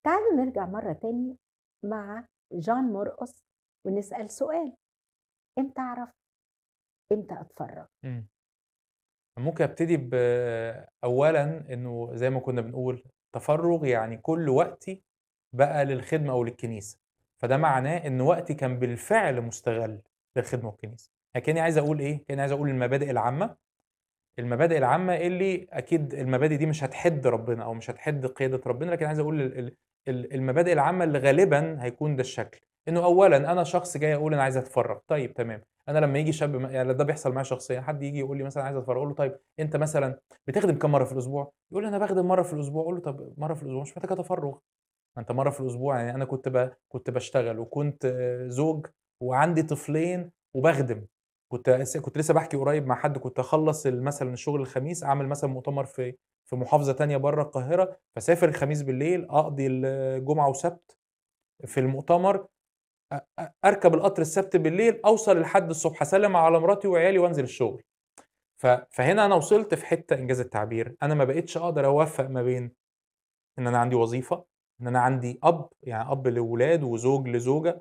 تعالوا نرجع مرة تاني مع جان مرقص ونسأل سؤال إمتى أعرف إمتى أتفرّغ؟ إمم. ممكن أبتدي ب أولًا إنه زي ما كنا بنقول تفرُّغ يعني كل وقتي بقى للخدمة أو للكنيسة، فده معناه إن وقتي كان بالفعل مُستغَل للخدمة والكنيسة، يعني كإني عايز أقول إيه، كإني عايز أقول المبادئ العامة، المبادئ العامة اللي أكيد المبادئ دي مش هتحِد ربنا أو مش هتحِد قيادة ربنا، لكن عايز أقول ال ال ال المبادئ العامة اللي غالبًا هيكون ده الشكل، إنه أولًا أنا شخص جاي أقول أنا عايز أتفرّغ، طيب تمام، أنا لمّا ييجي شاب م يعني ده بيحصل معايا شخصيًا، حد ييجي يقول لي مثلًا عايز أتفرّغ، أقول له طيب أنت مثلًا بتخدم كام مرّة في الأسبوع؟ يقول لي أنا باخدم مرّة في الأسبوع، أقول له طب مرّة في الأسبوع مش محتاجة تفرُّغ، ما أنت مرّة في الأسبوع يعني أنا كنت ب كنت باشتغل وكنت زوج وعندي طفلين وباخدم، كنت لس كنت لسه باحكي قريب مع حد كنت أخلّص ال مثلًا الشغل الخميس، أعمل مثلًا مؤتمر في في محافظة تانية برّه القاهرة، فاسافر الخميس بالليل، أقضي الجمعة وسبت في المؤتمر، أ أ أركب القطر السبت بالليل، أوصل الحد الصبح، أسلِّم على مراتي وعيالي وأنزل الشغل. ف فهنا أنا وصلت في حتّة إنجاز التعبير، أنا ما بقيتش أقدر أوفّق ما بين إن أنا عندي وظيفة، إن أنا عندي أب، يعني أب لولاد وزوج لزوجة،